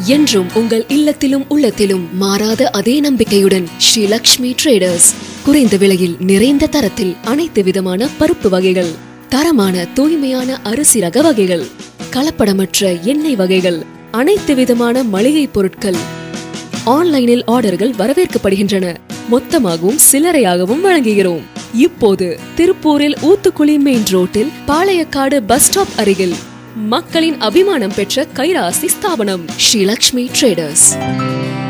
என்றும் உங்கள் இல்லத்திலும் உள்ளத்திலும் மாறாத அதே நம்பிக்கையுடன் ஸ்ரீ லக்ஷ்மி ட்ரேடர்ஸ் குறைந்த விலையில் நிறைந்த தரத்தில் அனைத்து விதமான பருப்பு வகைகள் தரமான தூய்மையான அரிசி ரக வகைகள் கலப்படமற்ற எண்ணெய் வகைகள் அனைத்து விதமான மளிகை பொருட்கள் ஆன்லைனில் ஆர்டர்கள் வரவேற்கப்படுகின்றன மொத்தமாகவும் சில்லறையாகவும் வழங்குகிறோம் இப்போது திருப்பூரில் ஊத்துக்குளி மெயின் ரோட்டில் பாளையக்காடு பஸ் ஸ்டாப் அருகில் மக்களின் அபிமானம் பெற்ற கைராசி ஸ்தாபனம் ஸ்ரீ லக்ஷ்மி ட்ரேடர்ஸ்